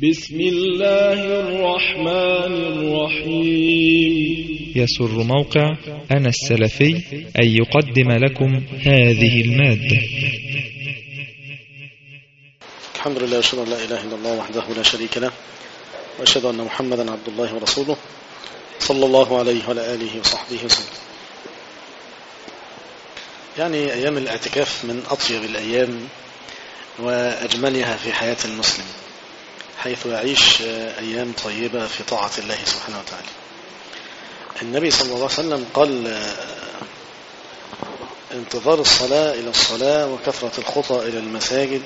بسم الله الرحمن الرحيم يسر موقع أنا السلفي أن يقدم لكم هذه المادة الحمد لله واشهد ان لا اله الا الله وحده لا شريك له واشهد ان محمدا عبد الله ورسوله صلى الله عليه وعلى اله وصحبه وسلم يعني ايام الاعتكاف من اطيب الايام واجملها في حياه المسلم حيث يعيش ايام طيبه في طاعه الله سبحانه وتعالى النبي صلى الله عليه وسلم قال انتظار الصلاه الى الصلاه وكثره الخطى الى المساجد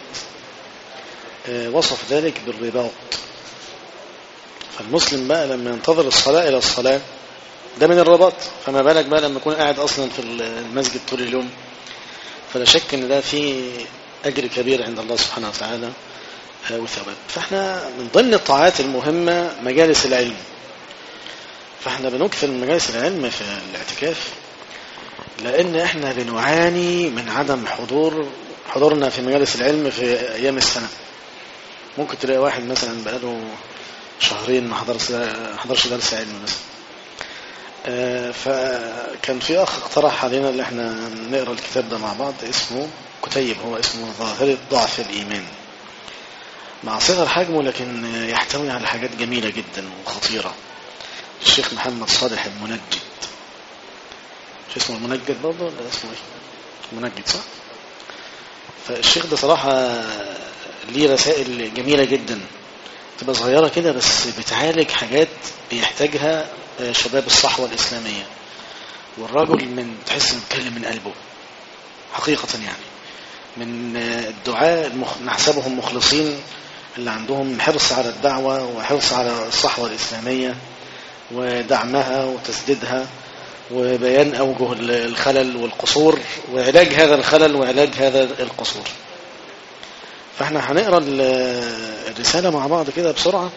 وصف ذلك بالرباط فالمسلم بقى لما ينتظر الصلاة إلى الصلاة ده من الرباط فما بالك بقى لما يكون قاعد أصلا في المسجد طول اليوم فلا شك أن ده فيه أجر كبير عند الله سبحانه وتعالى وثواب فاحنا من ضمن الطاعات المهمة مجالس العلم فاحنا بنكثر من مجالس العلم في الاعتكاف لأن احنا بنعاني من عدم حضور حضورنا في مجالس العلم في أيام السنة ممكن تلاقي واحد مثلا بقاله شهرين ما حضرش حضرش درس علم مثلا آه فكان في اخ اقترح علينا ان احنا نقرا الكتاب ده مع بعض اسمه كتيب هو اسمه ظاهرة ضعف الايمان مع صغر حجمه لكن يحتوي على حاجات جميلة جدا وخطيرة الشيخ محمد صالح المنجد مش اسمه المنجد برضه ولا اسمه ايه المنجد صح فالشيخ ده صراحة ليه رسائل جميلة جدا تبقى صغيرة كده بس بتعالج حاجات بيحتاجها شباب الصحوة الإسلامية والرجل من تحس بيتكلم من قلبه حقيقة يعني من الدعاء المخ... نحسبهم مخلصين اللي عندهم حرص على الدعوة وحرص على الصحوة الإسلامية ودعمها وتسديدها وبيان أوجه الخلل والقصور وعلاج هذا الخلل وعلاج هذا القصور فاحنا هنقرا الرسالة مع بعض كده بسرعة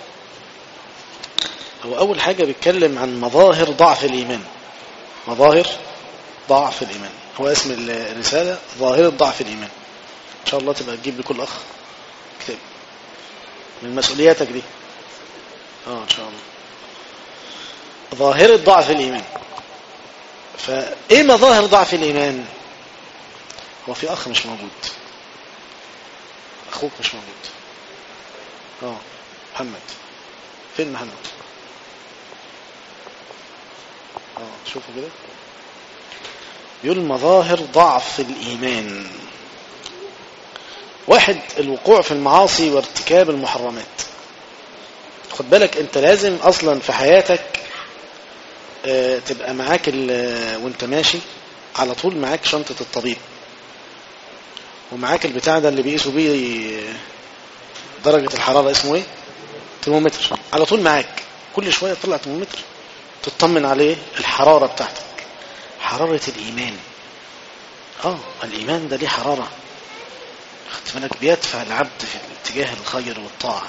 هو أول حاجة بيتكلم عن مظاهر ضعف الإيمان مظاهر ضعف الإيمان هو اسم الرسالة ظاهرة ضعف الإيمان إن شاء الله تبقى تجيب لكل أخ كتاب من مسؤولياتك دي اه إن شاء الله ظاهرة ضعف الإيمان فإيه مظاهر ضعف الإيمان هو في أخ مش موجود اخوك مش موجود اه محمد فين محمد اه شوفوا كده يقول مظاهر ضعف الايمان واحد الوقوع في المعاصي وارتكاب المحرمات خد بالك انت لازم اصلا في حياتك اه تبقى معاك وانت ماشي على طول معاك شنطة الطبيب ومعاك البتاع ده اللي بيقيسوا بيه درجة الحرارة اسمه ايه ترمومتر على طول معاك كل شوية تطلع ترمومتر تطمن عليه الحرارة بتاعتك حرارة الإيمان اه الإيمان ده ليه حرارة خدت بالك بيدفع العبد في اتجاه الخير والطاعة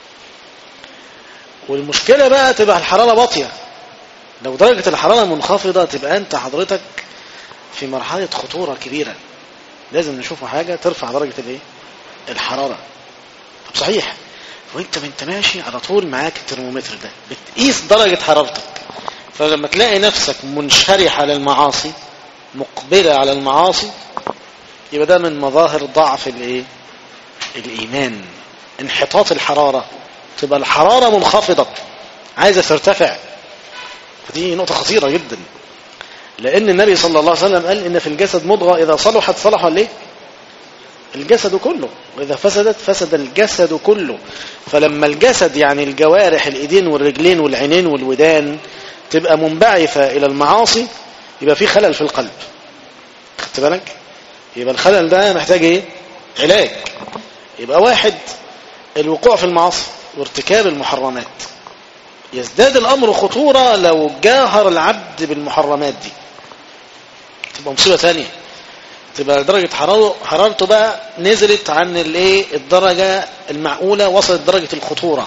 والمشكلة بقى تبقى الحرارة باطية لو درجة الحرارة منخفضة تبقى انت حضرتك في مرحلة خطورة كبيرة لازم نشوفه حاجة ترفع درجة الايه الحرارة طب صحيح وانت انت ماشي على طول معاك الترمومتر ده بتقيس درجة حرارتك فلما تلاقي نفسك منشرح على المعاصي مقبلة على المعاصي يبقى ده من مظاهر ضعف الايه الايمان انحطاط الحرارة تبقى الحرارة منخفضة عايزة ترتفع فدي نقطة خطيرة جدا لأن النبي صلى الله عليه وسلم قال إن في الجسد مضغة إذا صلحت صلح ليه الجسد كله وإذا فسدت فسد الجسد كله فلما الجسد يعني الجوارح الإيدين والرجلين والعينين والودان تبقى منبعثة إلى المعاصي يبقى في خلل في القلب خدت بالك يبقى الخلل ده محتاج ايه علاج يبقى واحد الوقوع في المعاصي وارتكاب المحرمات يزداد الأمر خطورة لو جاهر العبد بالمحرمات دي تبقى مصيبة ثانية تبقى درجة حرارته, حرارته بقى نزلت عن الايه الدرجة المعقولة وصلت درجة الخطورة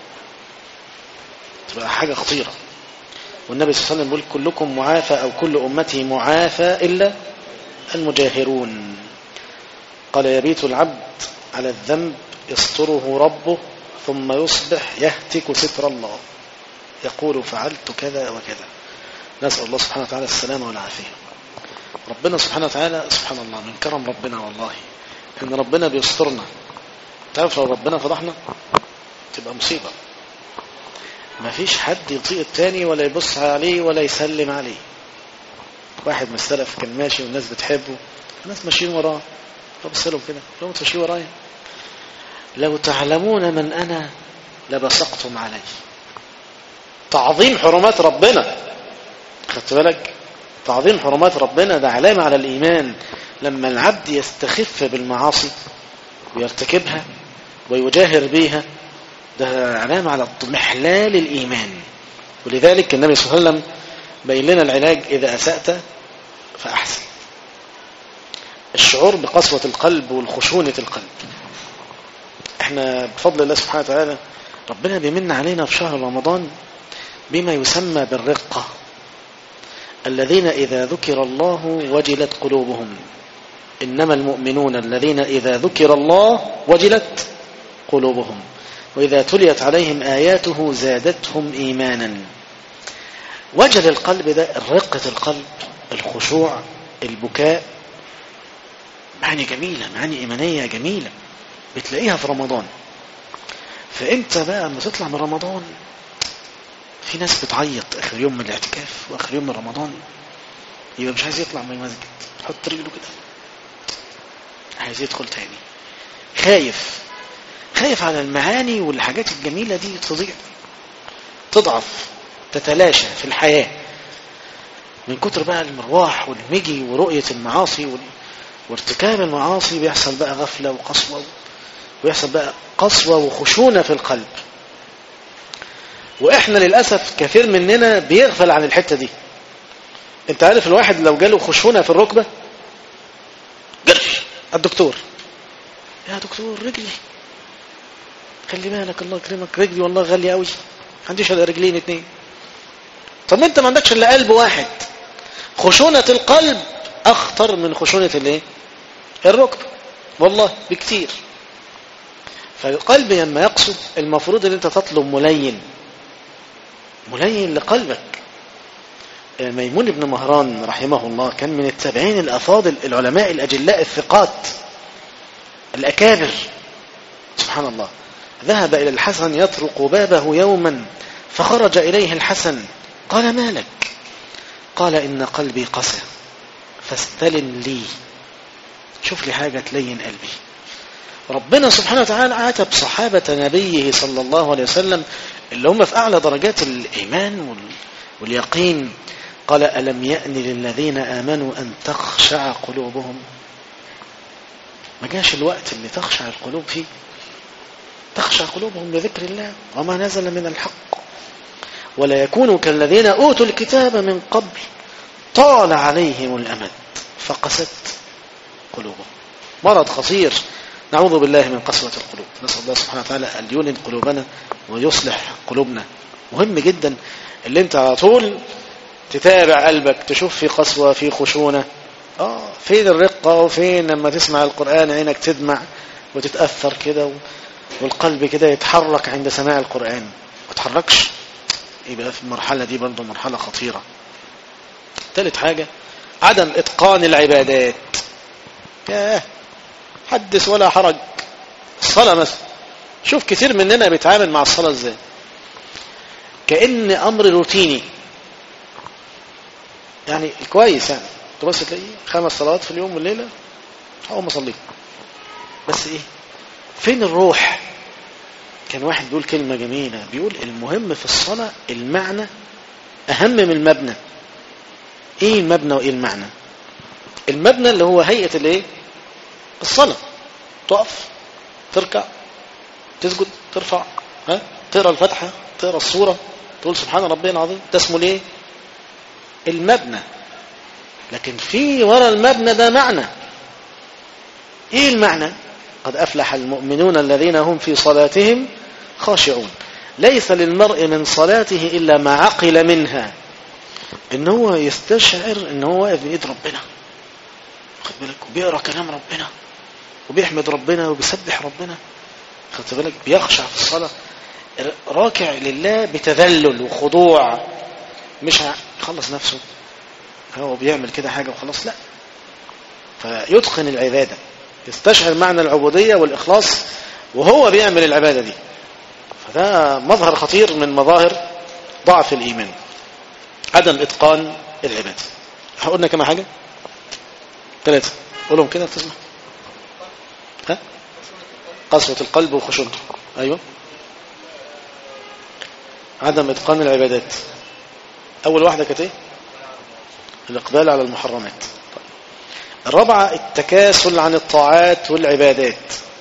تبقى حاجة خطيرة والنبي صلى الله عليه وسلم يقول كلكم معافى أو كل أمتي معافى إلا المجاهرون قال يبيت العبد على الذنب يستره ربه ثم يصبح يهتك ستر الله يقول فعلت كذا وكذا نسأل الله سبحانه وتعالى السلامة والعافية ربنا سبحانه وتعالى سبحان الله من كرم ربنا والله ان ربنا بيسترنا تعرف لو ربنا فضحنا تبقى مصيبة ما فيش حد يطيق التاني ولا يبص عليه ولا يسلم عليه واحد من السلف كان ماشي والناس بتحبه الناس ماشيين وراه فبص لهم كده لو تمشي ورايا لو تعلمون من انا لبصقتم علي تعظيم حرمات ربنا خدت بالك تعظيم حرمات ربنا ده علامة على الإيمان لما العبد يستخف بالمعاصي ويرتكبها ويجاهر بيها ده علامة على اضمحلال الإيمان ولذلك النبي صلى الله عليه وسلم بين لنا العلاج إذا أسأت فأحسن الشعور بقسوة القلب والخشونة القلب احنا بفضل الله سبحانه وتعالى ربنا بيمن علينا في شهر رمضان بما يسمى بالرقة الذين إذا ذكر الله وجلت قلوبهم إنما المؤمنون الذين إذا ذكر الله وجلت قلوبهم وإذا تليت عليهم آياته زادتهم إيمانا وجل القلب ده رقة القلب الخشوع البكاء معاني جميلة معاني إيمانية جميلة بتلاقيها في رمضان فأنت بقى لما تطلع من رمضان في ناس بتعيط آخر يوم من الاعتكاف وآخر يوم من رمضان يبقى مش عايز يطلع من المسجد حط رجله كده عايز يدخل تاني خايف خايف على المعاني والحاجات الجميلة دي تضيع تضعف تتلاشى في الحياة من كتر بقى المرواح والمجي ورؤية المعاصي وال... وارتكاب المعاصي بيحصل بقى غفلة وقسوة ويحصل بقى قسوة وخشونة في القلب واحنا للأسف كثير مننا بيغفل عن الحتة دي انت عارف الواحد لو جاله خشونة في الركبة جري الدكتور يا دكتور رجلي خلي بالك الله يكرمك رجلي والله غالية قوي عنديش الا رجلين اتنين طب ما انت ما عندكش الا قلب واحد خشونة القلب اخطر من خشونة الايه الركبة والله بكتير فالقلب لما يقصد المفروض ان انت تطلب ملين ملين لقلبك ميمون بن مهران رحمه الله كان من التابعين الأفاضل العلماء الأجلاء الثقات الأكابر سبحان الله ذهب إلى الحسن يطرق بابه يوما فخرج إليه الحسن قال ما لك قال إن قلبي قسى فاستلم لي شوف لي حاجة تلين قلبي ربنا سبحانه وتعالى عاتب صحابة نبيه صلى الله عليه وسلم اللي هم في أعلى درجات الإيمان واليقين قال ألم يأن للذين آمنوا أن تخشع قلوبهم ما جاش الوقت اللي تخشع القلوب فيه تخشع قلوبهم لذكر الله وما نزل من الحق ولا يكونوا كالذين أوتوا الكتاب من قبل طال عليهم الأمد فقست قلوبهم مرض خطير نعوذ بالله من قسوة القلوب نسأل الله سبحانه وتعالى أن يلن قلوبنا ويصلح قلوبنا مهم جدا اللي انت على طول تتابع قلبك تشوف في قسوة في خشونة اه فين الرقة وفين لما تسمع القرآن عينك تدمع وتتأثر كده والقلب كده يتحرك عند سماع القرآن ما تحركش يبقى في المرحلة دي برضه مرحلة خطيرة ثالث حاجة عدم إتقان العبادات ياه حدث ولا حرج الصلاة مثلا شوف كثير مننا بيتعامل مع الصلاة ازاي كأن أمر روتيني يعني كويس يعني تبص تلاقيه خمس صلوات في اليوم والليلة هقوم أصلي بس إيه فين الروح كان واحد بيقول كلمة جميلة بيقول المهم في الصلاة المعنى أهم من المبنى إيه المبنى وإيه المعنى المبنى اللي هو هيئة الإيه الصلاة تقف تركع تسجد ترفع ها تقرا الفاتحة تقرا السورة تقول سبحان ربي العظيم ده اسمه ليه المبنى لكن في ورا المبنى ده معنى ايه المعنى قد افلح المؤمنون الذين هم في صلاتهم خاشعون ليس للمرء من صلاته الا ما عقل منها ان هو يستشعر ان هو واقف بايد ربنا خد بالك وبيقرا كلام ربنا وبيحمد ربنا وبيسبح ربنا خدت بالك بيخشع في الصلاة راكع لله بتذلل وخضوع مش هيخلص نفسه هو بيعمل كده حاجة وخلاص لا فيتقن العبادة يستشعر معنى العبودية والإخلاص وهو بيعمل العبادة دي فده مظهر خطير من مظاهر ضعف الإيمان عدم إتقان العبادة قلنا كما حاجة ثلاثة قولهم كده تسمع ها قسوة القلب وخشونته أيوة عدم إتقان العبادات أول واحدة كانت إيه الإقبال على المحرمات الرابعة التكاسل عن الطاعات والعبادات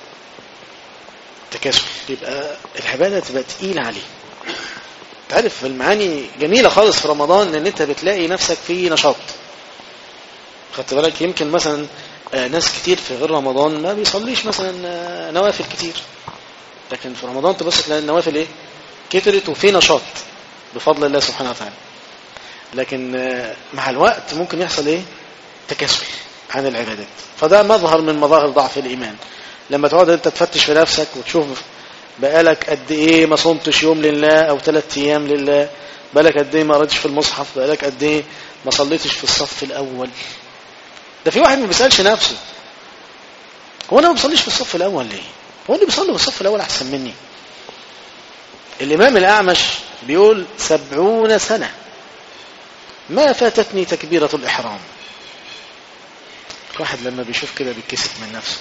تكاسل يبقى العبادة تبقى تقيلة عليه تعرف المعاني جميلة خالص في رمضان ان انت بتلاقي نفسك في نشاط خدت بالك يمكن مثلا ناس كتير في غير رمضان ما بيصليش مثلا نوافل كتير لكن في رمضان تبص تلاقي النوافل ايه كترت وفي نشاط بفضل الله سبحانه وتعالى لكن مع الوقت ممكن يحصل ايه تكاسل عن العبادات فده مظهر من مظاهر ضعف الإيمان لما تقعد انت تفتش في نفسك وتشوف بقالك قد ايه ما صمتش يوم لله او ثلاث ايام لله بقالك قد ايه ما قريتش في المصحف بقالك قد ايه ما صليتش في الصف الاول ده في واحد ما بيسالش نفسه هو انا ما بصليش في الصف الاول ليه هو اللي بيصلي في الصف الاول احسن مني الامام الاعمش بيقول سبعون سنه ما فاتتني تكبيره الاحرام الواحد لما بيشوف كده بيتكسف من نفسه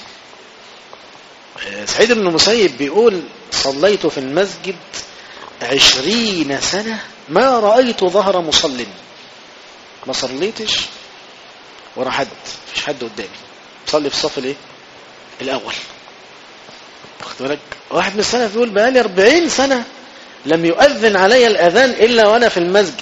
سعيد بن مسيب بيقول صليت في المسجد عشرين سنة ما رأيت ظهر مصل ما صليتش ورا حد مفيش حد قدامي صلي في الصف الايه الاول واخد بالك واحد من السنة بيقول بقالي 40 سنة لم يؤذن علي الأذان إلا وأنا في المسجد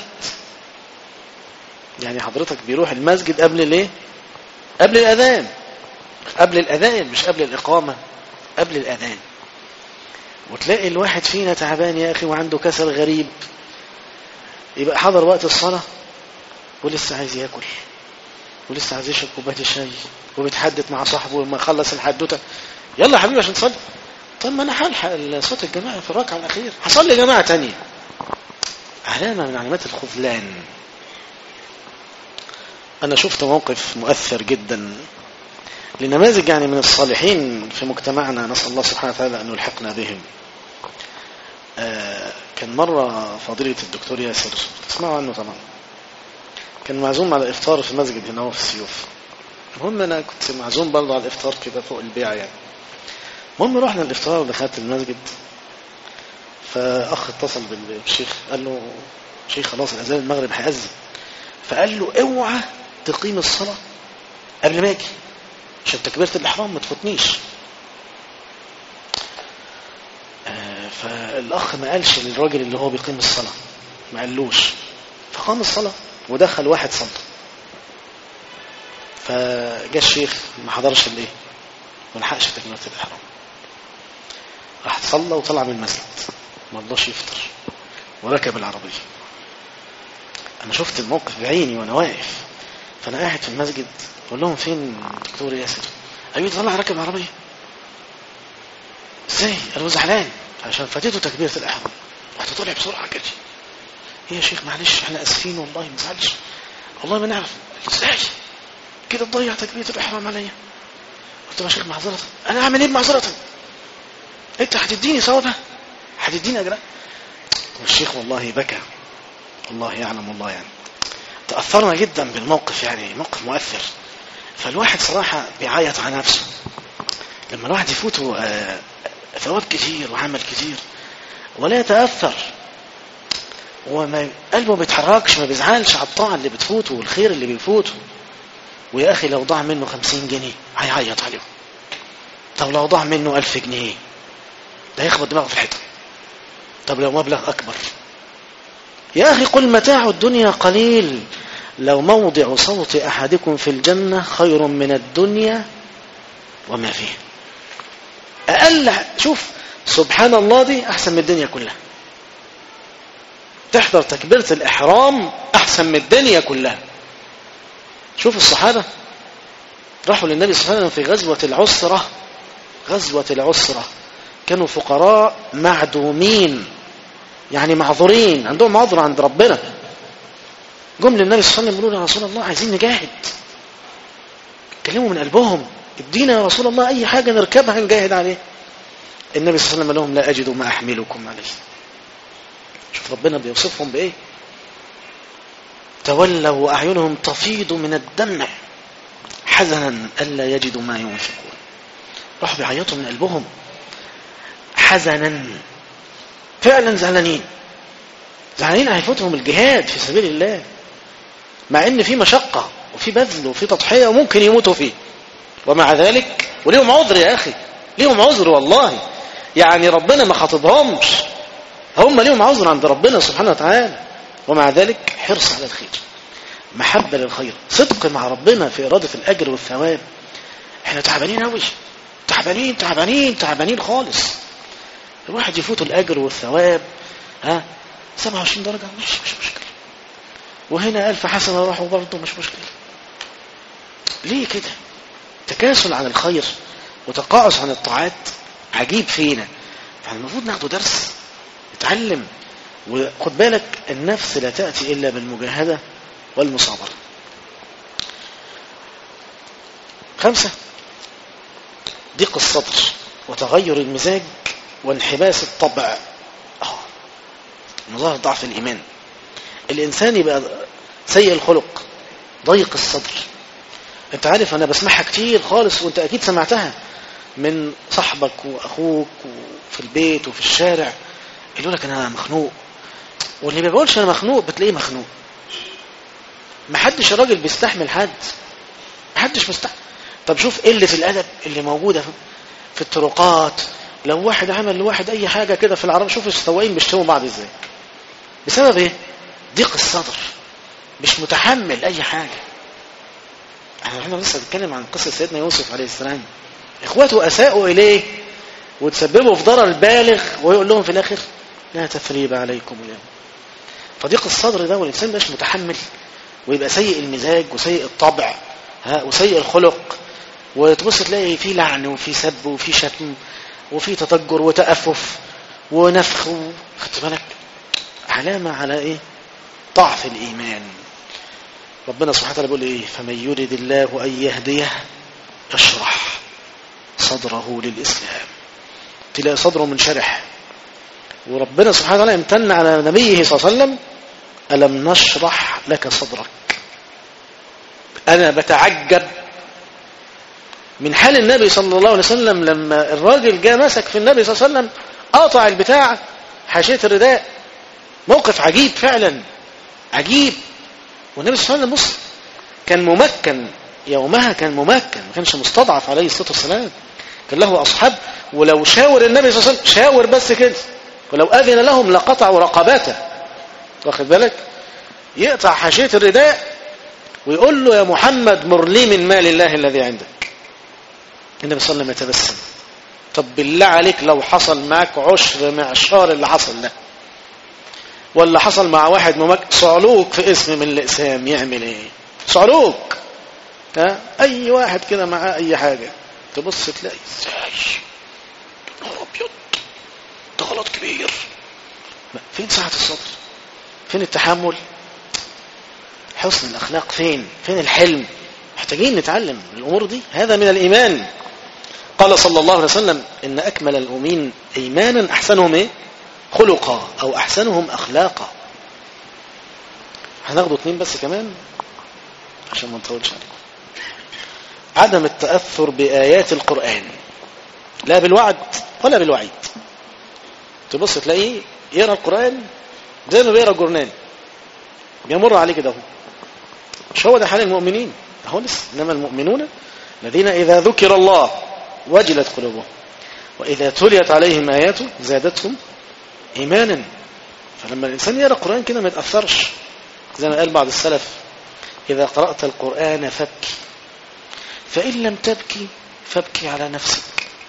يعني حضرتك بيروح المسجد قبل الايه قبل الأذان قبل الأذان مش قبل الإقامة قبل الأذان وتلاقي الواحد فينا تعبان يا أخي وعنده كسل غريب يبقى حضر وقت الصلاة ولسه عايز ياكل ولسه عايز يشرب كوبايه الشاي وبيتحدث مع صاحبه لما يخلص الحدوته يلا يا حبيبي عشان تصلي طب ما انا هلحق صوت الجماعه في الركعه الاخيره هصلي جماعه تانية علامه من علامات الخذلان انا شفت موقف مؤثر جدا لنماذج يعني من الصالحين في مجتمعنا نسال الله سبحانه وتعالى ان يلحقنا بهم آه كان مره فضيله الدكتور ياسر تسمعوا عنه طبعا كان معزوم على افطار في مسجد هنا في السيوف المهم انا كنت معزوم برضه على الافطار كده فوق البيع يعني المهم رحنا الافطار ودخلت المسجد فاخ اتصل بالشيخ قال له شيخ خلاص الاذان المغرب هيأذن فقال له اوعى تقيم الصلاه قبل ما اجي عشان تكبيره الاحرام ما تفوتنيش آه فالاخ ما قالش للراجل اللي هو بيقيم الصلاه ما قالوش فقام الصلاه ودخل واحد صلى فجاء الشيخ ما حضرش الايه ما لحقش تكبيره الاحرام راح صلى وطلع من المسجد ما رضاش يفطر وركب العربيه انا شفت الموقف بعيني وانا واقف فانا قاعد في المسجد بقول لهم فين الدكتور ياسر ايوه طلع ركب العربيه ازاي قالوا زعلان عشان فاتته تكبيره الاحرام رحت طالع بسرعه كده يا شيخ معلش احنا اسفين والله ما تزعلش والله ما نعرف ازاي كده تضيع تكبيره الاحرام عليا قلت له يا شيخ معذره انا اعمل ايه بمعذره انت هتديني ثوابها هتديني اجرها والشيخ والله بكى الله يعلم الله يعني تأثرنا جدا بالموقف يعني موقف مؤثر فالواحد صراحة بيعيط على نفسه لما الواحد يفوته آه ثواب كتير وعمل كتير ولا يتأثر وما قلبه ما بيتحركش ما بيزعلش على الطاعة اللي بتفوته والخير اللي بيفوته ويا أخي لو ضاع منه خمسين جنيه هيعيط عليه طب لو ضاع منه ألف جنيه ده يخبط دماغه في الحيطة طب لو مبلغ أكبر يا أخي قل متاع الدنيا قليل لو موضع صوت أحدكم في الجنة خير من الدنيا وما فيها أقل شوف سبحان الله دي أحسن من الدنيا كلها تحضر تكبيرة الإحرام أحسن من الدنيا كلها شوف الصحابة راحوا للنبي صلى الله عليه وسلم في غزوة العسرة غزوة العسرة كانوا فقراء معدومين يعني معذورين عندهم عذر عند ربنا جم للنبي صلى الله عليه وسلم يقولوا له يا رسول الله عايزين نجاهد اتكلموا من قلبهم ادينا يا رسول الله اي حاجه نركبها نجاهد عليه النبي صلى الله عليه وسلم قال لهم لا اجد ما احملكم عليه شوف ربنا بيوصفهم بايه تولوا واعينهم تفيض من الدمع حزنا الا يجدوا ما ينفقون راحوا بيعيطوا من قلبهم حزنا فعلا زعلانين زعلانين هيفوتهم الجهاد في سبيل الله مع ان في مشقة وفي بذل وفي تضحية وممكن يموتوا فيه ومع ذلك وليهم عذر يا أخي ليهم عذر والله يعني ربنا ما خاطبهمش هم ليهم عذر عند ربنا سبحانه وتعالى ومع ذلك حرص على الخير محبة للخير صدق مع ربنا في إرادة الأجر والثواب احنا تعبانين أوي تعبانين تعبانين تعبانين خالص الواحد يفوت الأجر والثواب ها 27 درجة مش مش مشكلة وهنا ألف حسنة راحوا برضه مش مشكلة ليه كده تكاسل عن الخير وتقاعس عن الطاعات عجيب فينا فالمفروض ناخده درس نتعلم وخد بالك النفس لا تأتي إلا بالمجاهدة والمصابرة خمسة ضيق الصدر وتغير المزاج وانحباس الطبع اه مظاهر ضعف الإيمان الإنسان يبقى سيء الخلق ضيق الصدر انت عارف انا بسمعها كتير خالص وانت اكيد سمعتها من صاحبك واخوك وفي البيت وفي الشارع يقول لك انا مخنوق واللي ما بيقولش انا مخنوق بتلاقيه مخنوق ما حدش راجل بيستحمل حد ما حدش مستحمل طب شوف قلة الادب اللي موجودة في الطرقات لو واحد عمل لواحد اي حاجة كده في العرب شوف السواقين بيشتموا بعض ازاي بسبب ايه ضيق الصدر مش متحمل اي حاجة احنا لسه بنتكلم عن قصة سيدنا يوسف عليه السلام اخواته اساءوا اليه وتسببوا في ضرر بالغ ويقول لهم في الاخر لا تثريب عليكم اليوم فضيق الصدر ده والانسان مش متحمل ويبقى سيء المزاج وسيء الطبع ها وسيء الخلق وتبص تلاقي في لعن وفي سب وفي شتم وفي تطجر وتأفف ونفخ خدت بالك علامة على ايه ضعف الإيمان ربنا سبحانه وتعالى بيقول ايه فمن يرد الله أن يهديه يشرح صدره للإسلام تلاقي صدره منشرح وربنا سبحانه وتعالى امتن على نبيه صلى الله عليه وسلم ألم نشرح لك صدرك أنا بتعجب من حال النبي صلى الله عليه وسلم لما الراجل جاء مسك في النبي صلى الله عليه وسلم قاطع البتاع حاشية الرداء موقف عجيب فعلا عجيب والنبي صلى الله عليه وسلم بص كان ممكن يومها كان ممكن ما كانش مستضعف عليه الصلاة والسلام كان له أصحاب ولو شاور النبي صلى الله عليه وسلم شاور بس كده ولو أذن لهم لقطعوا رقباته واخد بالك يقطع حاشية الرداء ويقول له يا محمد مر لي من مال الله الذي عندك النبي صلى الله عليه وسلم يتبسم طب بالله عليك لو حصل معك عشر معشار اللي حصل ده ولا حصل مع واحد ممك صعلوك في اسم من الاسهام يعمل ايه صعلوك ها اي واحد كده معاه اي حاجة تبص تلاقي ازاي نهار ابيض ده غلط كبير فين سعة الصدر فين التحمل حسن الاخلاق فين فين الحلم محتاجين نتعلم الامور دي هذا من الايمان قال صلى الله عليه وسلم ان اكمل المؤمنين ايمانا احسنهم ايه خلقا او احسنهم اخلاقا هناخده اتنين بس كمان عشان ما نطولش عليكم عدم التأثر بآيات القرآن لا بالوعد ولا بالوعيد تبص تلاقيه يقرأ القرآن زي ما بيقرأ الجرنان بيمر عليه كده مش هو ده حال المؤمنين اهو لسه انما المؤمنون الذين اذا ذكر الله وجلت قلوبهم واذا تليت عليهم اياته زادتهم ايمانا فلما الانسان يقرا القران كده ما يتاثرش زي ما قال بعض السلف اذا قرات القران فابكي فان لم تبكي فابكي على نفسك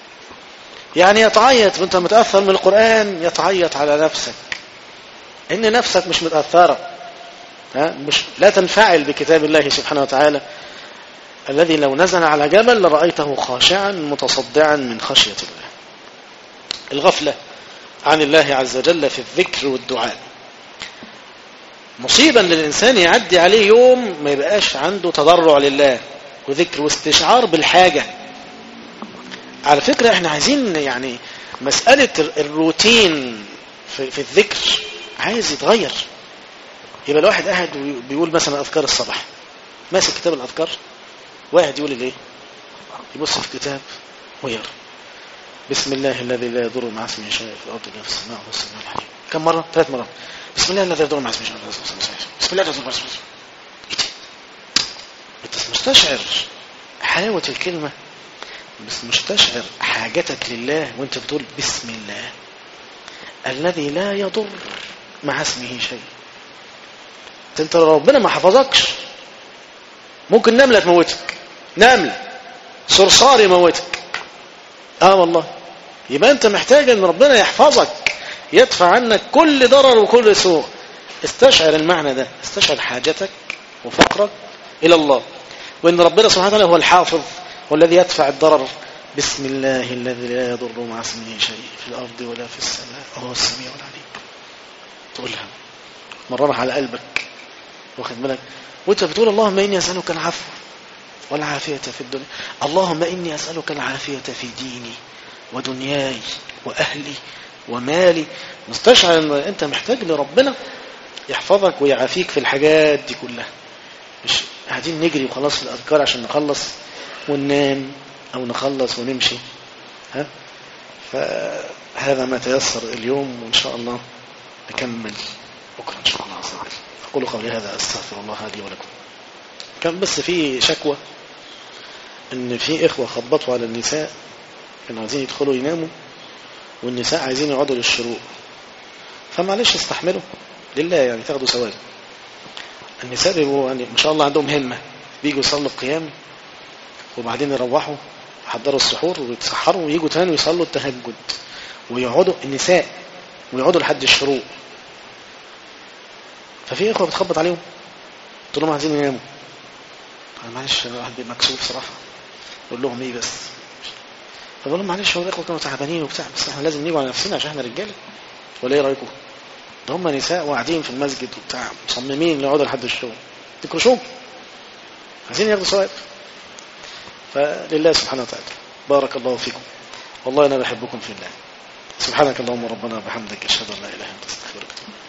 يعني يتعيط وانت متاثر من القران يتعيط على نفسك ان نفسك مش متاثره ها مش لا تنفعل بكتاب الله سبحانه وتعالى الذي لو نزل على جبل لرأيته خاشعا متصدعا من خشية الله الغفلة عن الله عز وجل في الذكر والدعاء مصيبا للإنسان يعدي عليه يوم ما يبقاش عنده تضرع لله وذكر واستشعار بالحاجة على فكرة احنا عايزين يعني مسألة الروتين في, في الذكر عايز يتغير يبقى الواحد قاعد بيقول مثلا أذكار الصباح ماسك كتاب الأذكار واحد يقول الايه يبص في الكتاب ويقرا بسم الله الذي لا يضر مع اسمه شيء في الارض ولا في السماء وهو السميع العليم كم مره ثلاث مرات بسم الله الذي يضر مع اسمه شيء بسم الله الذي يضر مع اسمه شيء انت مستشعر حلاوه الكلمه بس مستشعر حاجتك لله وانت بتقول بسم الله الذي لا يضر مع اسمه شيء انت لو ربنا ما حفظكش ممكن نملة تموتك نملة صرصار يموتك اه والله يبقى انت محتاج ان ربنا يحفظك يدفع عنك كل ضرر وكل سوء استشعر المعنى ده استشعر حاجتك وفقرك الى الله وان ربنا سبحانه وتعالى هو الحافظ والذي يدفع الضرر بسم الله الذي لا يضر مع اسمه شيء في الارض ولا في السماء وهو السميع العليم تقولها مررها على قلبك واخد بالك وانت بتقول اللهم اني اسالك العفو والعافيه في الدنيا اللهم اني اسالك العافيه في ديني ودنياي واهلي ومالي مستشعر ان انت محتاج لربنا يحفظك ويعافيك في الحاجات دي كلها مش قاعدين نجري وخلاص في الاذكار عشان نخلص وننام او نخلص ونمشي ها فهذا ما تيسر اليوم وان شاء الله نكمل بكره ان شاء الله عز وجل أقول قولي هذا أستغفر الله لي ولكم كان بس في شكوى ان في إخوة خبطوا على النساء كانوا عايزين يدخلوا يناموا والنساء عايزين يقعدوا للشروق فمعلش استحملوا لله يعني تاخدوا ثواب النساء بيبقوا يعني ما شاء الله عندهم همة بيجوا يصلوا القيام وبعدين يروحوا يحضروا السحور ويتسحروا ويجوا تاني ويصلوا التهجد ويقعدوا النساء ويقعدوا لحد الشروق ففي اخوه بتخبط عليهم قلت لهم عايزين يناموا معلش الواحد مكسوف صراحه اقول لهم ايه بس فبقول لهم معلش هو الاخوه كانوا تعبانين وبتاع بس احنا لازم نيجوا على نفسنا عشان احنا رجاله ولا ايه رايكم؟ ده هم نساء وقاعدين في المسجد وبتاع مصممين يقعدوا لحد الشغل تكرشوهم عايزين ياخدوا ثواب فلله سبحانه وتعالى بارك الله فيكم والله انا بحبكم في الله سبحانك اللهم ربنا وبحمدك اشهد ان لا اله الا انت استغفرك